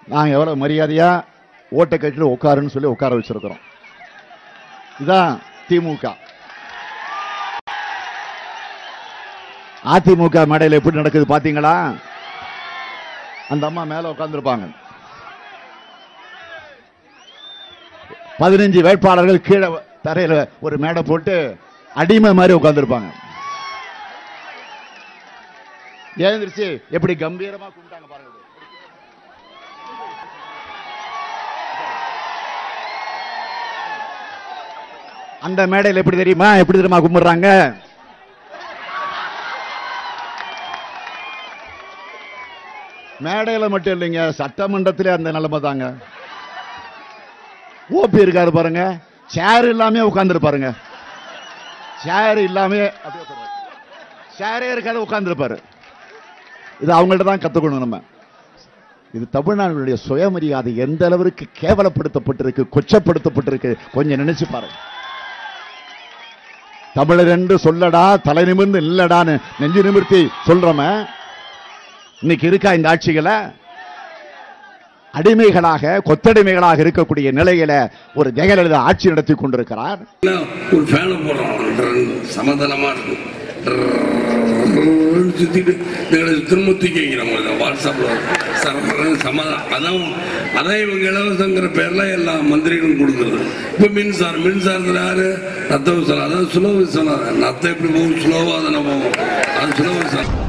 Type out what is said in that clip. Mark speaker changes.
Speaker 1: நாங்க எவ்வளவு மரியாதையா ஓட்டை கட்டிட்டு உட்காருன்னு சொல்லி உட்கார வச்சிருக்கிறோம் இதான் திமுக அதிமுக மேடையில் எப்படி நடக்குது பாத்தீங்களா அந்த அம்மா மேல உட்கார்ந்திருப்பாங்க பதினஞ்சு வேட்பாளர்கள் கீழே தரையில ஒரு மேடை போட்டு அடிமை மாதிரி உட்கார்ந்திருப்பாங்க எழுந்திருச்சு எப்படி கம்பீரமா கும்பிட்டாங்க பாருங்க அந்த மேடையில் எப்படி தெரியுமா எப்படி தெரியுமா கும்பிடுறாங்க மேடையில மட்டும் இல்லைங்க சட்டமன்றத்திலே அந்த நிலைமை தாங்க ஓபி இருக்காரு பாருங்க சேர் இல்லாம உட்கார்ந்து பாருங்க சேர் இல்லாம சேரே இருக்காது உட்கார்ந்து இது அவங்கள்ட்ட தான் கத்துக்கணும் நம்ம இது தமிழ்நாடுடைய சுயமரியாதை எந்த அளவிற்கு கேவலப்படுத்தப்பட்டிருக்கு கொச்சப்படுத்தப்பட்டிருக்கு கொஞ்சம் நினைச்சு பாருங்க தமிழர் என்று சொல்லடா தலை நிமிர்ந்து இல்லடான்னு நெஞ்சு நிமிர்த்தி சொல்றோமே இன்னைக்கு இருக்கா இந்த ஆட்சிகளை அடிமைகளாக கொத்தடிமைகளாக இருக்கக்கூடிய நிலையில ஒரு ஜெயலலிதா ஆட்சி நடத்தி கொண்டிருக்கிறார்
Speaker 2: ஒரு ஃபேனை போடுறோம் சமதளமா இருக்கும் டர்ன்னு சுத்திட்டு எங்களை திரும்ப தூக்கி வைக்கிறோம் வாட்ஸ்அப்ல சரமரன்னு சமாதானம் அதான் அதான் இவங்க இலவசங்கிற பேர்ல எல்லா மந்திரிகளும் கொடுக்குறது இப்ப மின்சாரம் மின்சாரத்துல யாரு ரத்த விசாரம் அதான் சுலோ விசாரம் ரத்தம் எப்படி போகும் ஸ்லோவா தானே போகும் அது சுலோ விசாரம்